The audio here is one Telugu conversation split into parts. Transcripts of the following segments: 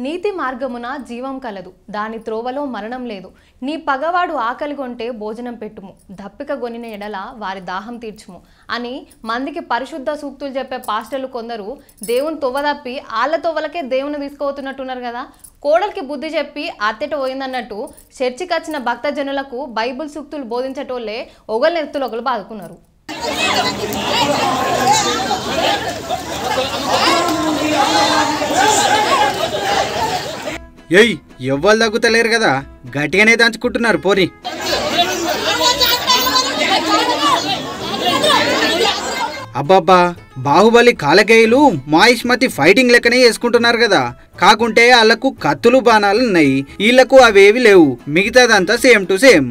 నీతి మార్గమున జీవం కలదు దాని త్రోవలో మరణం లేదు నీ పగవాడు ఆకలి కొంటే భోజనం పెట్టుము దప్పిక గొనిన ఎడల వారి దాహం తీర్చుము అని మందికి పరిశుద్ధ సూక్తులు చెప్పే పాస్టర్లు కొందరు దేవుని తొవ్వదప్పి ఆళ్ళ తొవ్వలకే దేవుని తీసుకుపోతున్నట్టున్నారు కదా కోడలికి బుద్ధి చెప్పి అత్తెట పోయిందన్నట్టు చర్చికి వచ్చిన భక్తజనులకు బైబిల్ సూక్తులు బోధించేటోళ్ళే ఒకళ్ళ ఎత్తులు ఒకరు బాదుకున్నారు ఏయ్ ఎవ్వరు తగ్గుతలేరు కదా గట్టిగానే దంచుకుంటున్నారు పోరి అబ్బబ్బా బాహుబలి కాలకేయులు మాయిష్మతి ఫైటింగ్ లెక్కనే వేసుకుంటున్నారు కదా కాకుంటే వాళ్ళకు కత్తులు బాణాలు ఉన్నాయి వీళ్ళకు అవేవి లేవు మిగతాదంతా సేమ్ టు సేమ్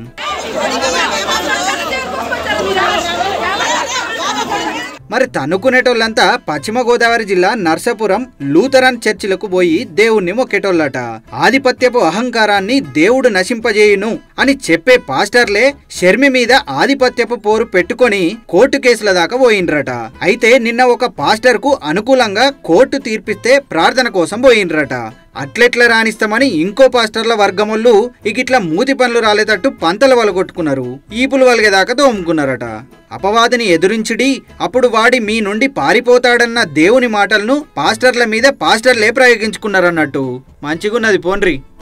మరి తన్నుకునేటోళ్ళంతా పశ్చిమ గోదావరి జిల్లా నర్సాపురం లూథరన్ చర్చిలకు పోయి దేవుణ్ణి మొక్కేటోళ్ళట ఆధిపత్యపు అహంకారాన్ని దేవుడు నశింపజేయును అని చెప్పే పాస్టర్లే షర్మి మీద ఆధిపత్యపు పోరు పెట్టుకొని కోర్టు కేసుల దాకా పోయిండ్రట అయితే నిన్న ఒక పాస్టర్ కు అనుకూలంగా కోర్టు తీర్పిస్తే ప్రార్థన కోసం పోయిండ్రట అట్లెట్లా రాణిస్తామని ఇంకో పాస్టర్ల వర్గముళ్ళు ఇగిట్లా మూతి పనులు రాలేటట్టు పంతలు వలగొట్టుకున్నారు ఈపులు వలిగేదాకా దోముకున్నారట అపవాదిని ఎదురించుడి అప్పుడు వాడి మీ నుండి పారిపోతాడన్న దేవుని మాటలను పాస్టర్ల మీద పాస్టర్లే ప్రయోగించుకున్నారన్నట్టు మంచిగున్నది పోన్రి